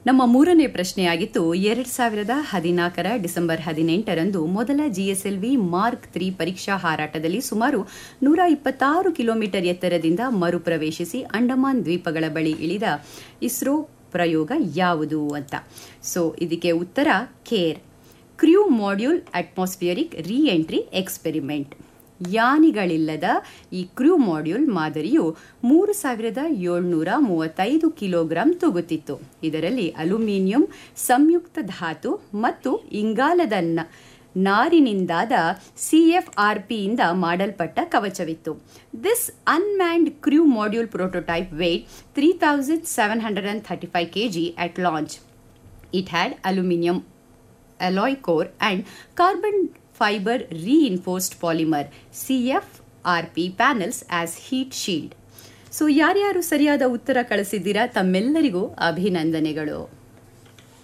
ನಮ್ಮ ಮೂರನೇ ಪ್ರಶ್ನೆಯಾಗಿತ್ತು ಎರಡ್ ಸಾವಿರದ ಹದಿನಾಲ್ಕರ ಡಿಸೆಂಬರ್ ಹದಿನೆಂಟರಂದು ಮೊದಲ ಜಿಎಸ್ಎಲ್ವಿ ಮಾರ್ಕ್ ತ್ರೀ ಪರೀಕ್ಷಾ ಹಾರಾಟದಲ್ಲಿ ಸುಮಾರು ನೂರ ಇಪ್ಪತ್ತಾರು ಕಿಲೋಮೀಟರ್ ಎತ್ತರದಿಂದ ಮರುಪ್ರವೇಶಿಸಿ ಅಂಡಮಾನ್ ದ್ವೀಪಗಳ ಬಳಿ ಇಳಿದ ಇಸ್ರೋ ಪ್ರಯೋಗ ಯಾವುದು ಅಂತ ಸೊ ಇದಕ್ಕೆ ಉತ್ತರ care crew module atmospheric re entry experiment ಯಾನಿಗಳಿಲ್ಲದ ಈ ಕ್ರ್ಯೂ ಮಾಡ್ಯೂಲ್ ಮಾದರಿಯು ಮೂರು ಸಾವಿರದ ಏಳ್ನೂರ ಮೂವತ್ತೈದು ಕಿಲೋಗ್ರಾಂ ತೂಗುತ್ತಿತ್ತು ಇದರಲ್ಲಿ ಅಲ್ಯೂಮಿನಿಯಂ ಸಂಯುಕ್ತ ಧಾತು ಮತ್ತು ಇಂಗಾಲದ ನ- ನಾರಿನಿಂದಾದ ಸಿಎಫ್ಆರ್ಪಿಯಿಂದ ಮಾಡಲ್ಪಟ್ಟ ಕವಚವಿತ್ತು this unmanned crew module prototype weight three thousand seven hundred and thirty five K G at launch it had aluminium alloy core and carbon fiber reinforced polymer CFRP panels as heat shield. So ಯಾರ್ಯಾರು ಸರಿಯಾದ ಉತ್ತರ ಕಳಿಸಿದ್ದೀರಾ ತಮ್ಮೆಲ್ಲರಿಗೂ ಅಭಿನಂದನೆಗಳು